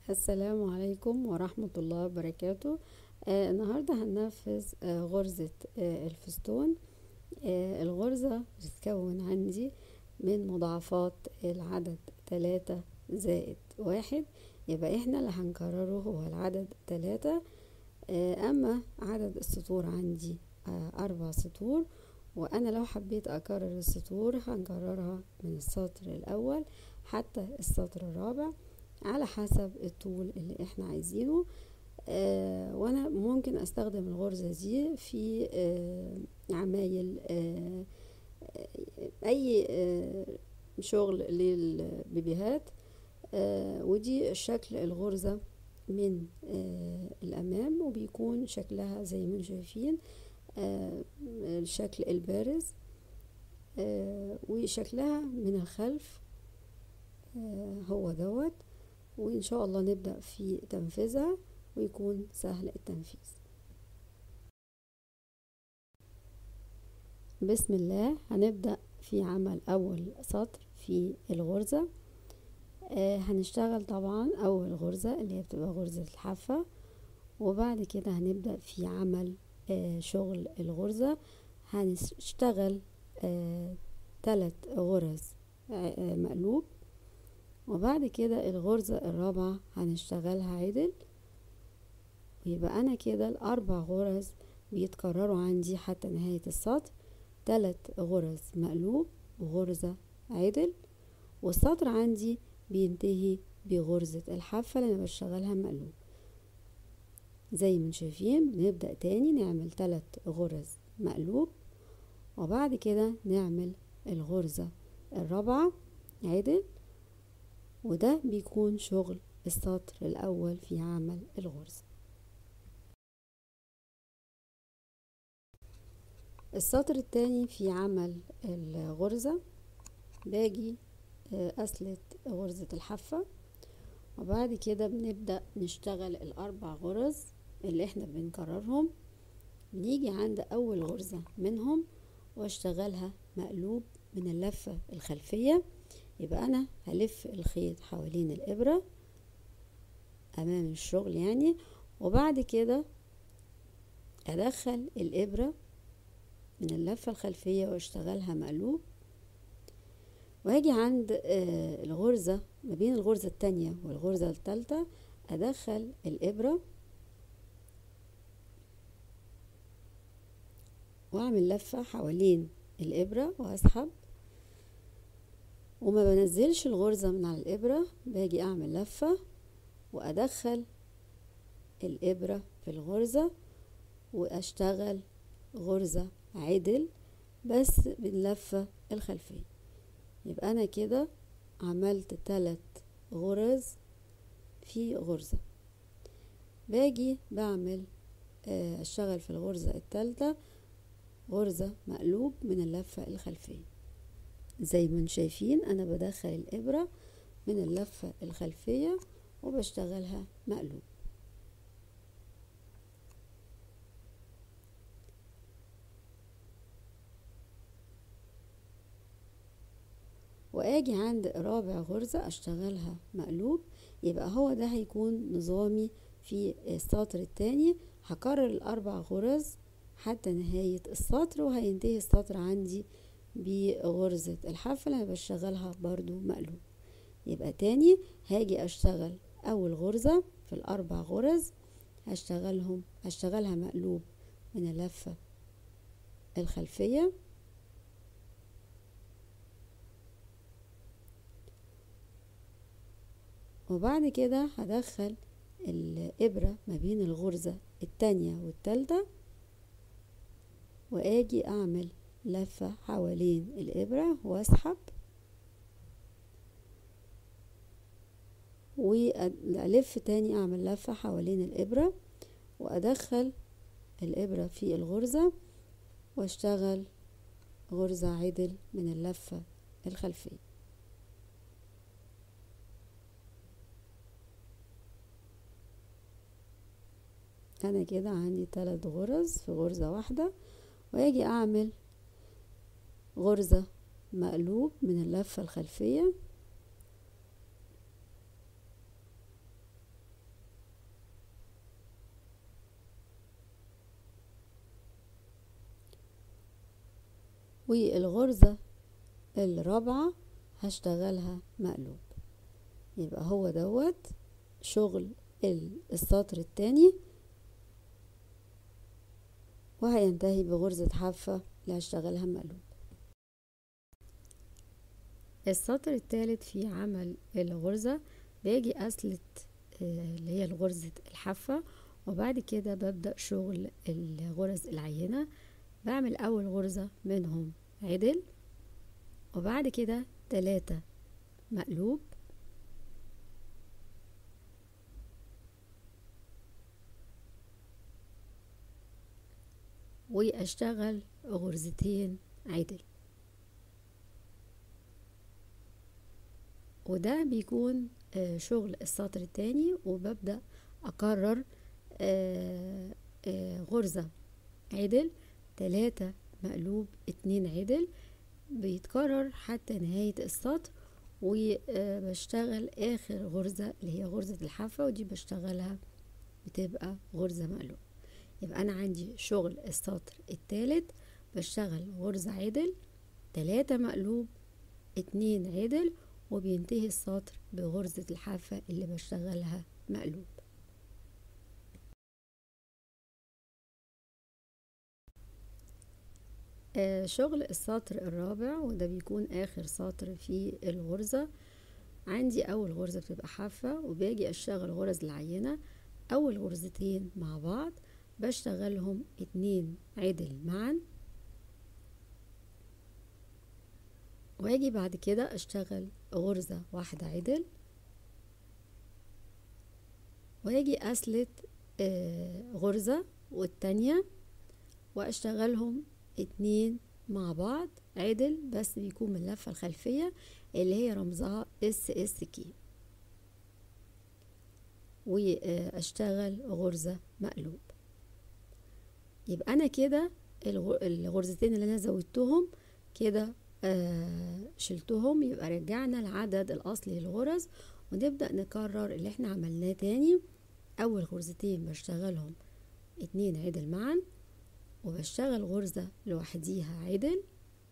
السلام عليكم ورحمة الله وبركاته آه النهاردة هننفذ آه غرزة آه الفستون آه الغرزة بتتكون عندي من مضاعفات العدد تلاتة زائد واحد يبقى احنا اللي هنكرره هو العدد تلاتة آه اما عدد السطور عندي آه اربع سطور وانا لو حبيت اكرر السطور هنكررها من السطر الاول حتى السطر الرابع على حسب الطول اللي احنا عايزينه آه وانا ممكن استخدم الغرزة دي في آه عمايل آه اي آه شغل للبيبيهات آه ودي شكل الغرزة من آه الامام وبيكون شكلها زي ما شايفين آه الشكل البارز آه وشكلها من الخلف آه هو دوت وإن شاء الله نبدأ في تنفيذها ويكون سهل التنفيذ بسم الله هنبدأ في عمل أول سطر في الغرزة آه هنشتغل طبعا أول غرزة اللي هي بتبقى غرزة الحافة وبعد كده هنبدأ في عمل آه شغل الغرزة هنشتغل آه تلات غرز آه مقلوب وبعد كده الغرزة الرابعة هنشتغلها عدل ويبقى أنا كده الأربع غرز بيتكرروا عندي حتى نهاية السطر تلات غرز مقلوب وغرزة عدل والسطر عندي بينتهي بغرزة الحافة اللي أنا بشتغلها مقلوب زي ما شايفين بنبدأ تاني نعمل تلات غرز مقلوب وبعد كده نعمل الغرزة الرابعة عدل وده بيكون شغل السطر الأول في عمل الغرزة السطر التاني في عمل الغرزة باجي أسلت غرزة الحافة وبعد كده بنبدأ نشتغل الأربع غرز اللي احنا بنكررهم نيجي عند أول غرزة منهم واشتغلها مقلوب من اللفة الخلفية يبقى انا هلف الخيط حوالين الابرة امام الشغل يعني وبعد كده ادخل الابرة من اللفة الخلفية واشتغلها مقلوب وهاجي عند آه الغرزة ما بين الغرزة التانية والغرزة التالتة ادخل الابرة واعمل لفة حوالين الابرة واسحب وما بنزلش الغرزة من على الإبرة باجي أعمل لفة وأدخل الإبرة في الغرزة وأشتغل غرزة عدل بس باللفة الخلفية يبقى أنا كده عملت تلات غرز في غرزة باجي بعمل أشتغل في الغرزة التالتة غرزة مقلوب من اللفة الخلفية زي ما شايفين انا بدخل الابرة من اللفة الخلفية وبشتغلها مقلوب واجي عند رابع غرزة اشتغلها مقلوب يبقى هو ده هيكون نظامي في السطر التاني هكرر الاربع غرز حتى نهاية السطر وهينتهي السطر عندي بغرزة الحافة اللي بشتغلها برضو مقلوب يبقى تاني هاجي اشتغل اول غرزة في الاربع غرز هشتغلهم هشتغلها مقلوب من اللفة الخلفية وبعد كده هدخل الابرة ما بين الغرزة التانية والتالتة واجي اعمل لفة حوالين الإبرة وأسحب وألف تاني أعمل لفة حوالين الإبرة وأدخل الإبرة في الغرزة وأشتغل غرزة عدل من اللفة الخلفية أنا كده عندي تلات غرز في غرزة واحدة وأجي أعمل غرزة مقلوب من اللفة الخلفية والغرزة الرابعة هشتغلها مقلوب يبقى هو دوت شغل السطر التاني وهينتهي بغرزة حافة اللي هشتغلها مقلوب السطر التالت في عمل الغرزة باجي أسلت اللي هي غرزة الحافة وبعد كده ببدأ شغل الغرز العينة بعمل أول غرزة منهم عدل وبعد كده تلاتة مقلوب واشتغل غرزتين عدل وده بيكون شغل السطر التاني وببدأ أكرر غرزة عدل تلاتة مقلوب اتنين عدل بيتكرر حتى نهاية السطر وبشتغل آخر غرزة اللي هي غرزة الحافة ودي بشتغلها بتبقى غرزة مقلوب يبقى أنا عندي شغل السطر التالت بشتغل غرزة عدل تلاتة مقلوب اتنين عدل وبينتهي السطر بغرزة الحافة اللي بشتغلها مقلوب آه شغل السطر الرابع وده بيكون آخر سطر في الغرزة عندي أول غرزة بتبقى حافة وباجي أشتغل غرز العينة أول غرزتين مع بعض بشتغلهم اتنين عدل معا واجي بعد كده اشتغل غرزة واحدة عدل واجي اسلت آه غرزة والتانية واشتغلهم اتنين مع بعض عدل بس بيكون من اللفة الخلفية اللي هي رمزها اس اس كي واشتغل غرزة مقلوب يبقى انا كده الغرزتين اللي انا زودتهم كده آه شلتهم يبقى رجعنا العدد الاصلي للغرز ونبدأ نكرر اللي احنا عملناه تاني اول غرزتين بشتغلهم اتنين عدل معا وبشتغل غرزة لوحديها عدل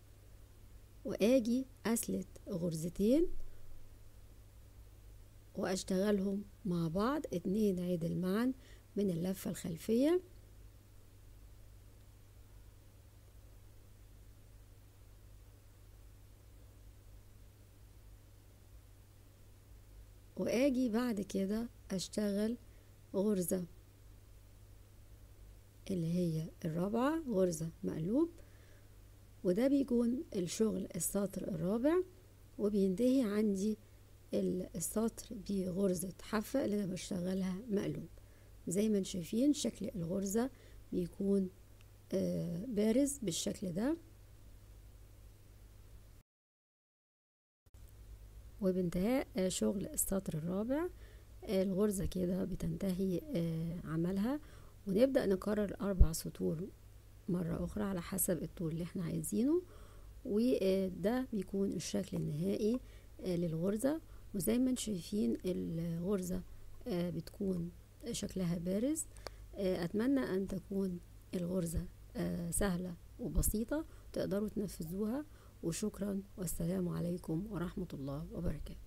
واجي اسلت غرزتين واشتغلهم مع بعض اتنين عدل معا من اللفة الخلفية واجي بعد كده اشتغل غرزة اللي هي الرابعة غرزة مقلوب وده بيكون الشغل السطر الرابع وبينتهي عندي السطر بغرزة حافة اللي انا بشتغلها مقلوب زي ما انتم شايفين شكل الغرزة بيكون آه بارز بالشكل ده وبانتهاء شغل السطر الرابع الغرزة كده بتنتهي عملها ونبدأ نكرر أربع سطور مرة أخرى على حسب الطول اللي احنا عايزينه وده بيكون الشكل النهائي للغرزة وزي ما انتم شايفين الغرزة بتكون شكلها بارز أتمنى أن تكون الغرزة سهلة وبسيطة تقدروا تنفذوها وشكرا والسلام عليكم ورحمة الله وبركاته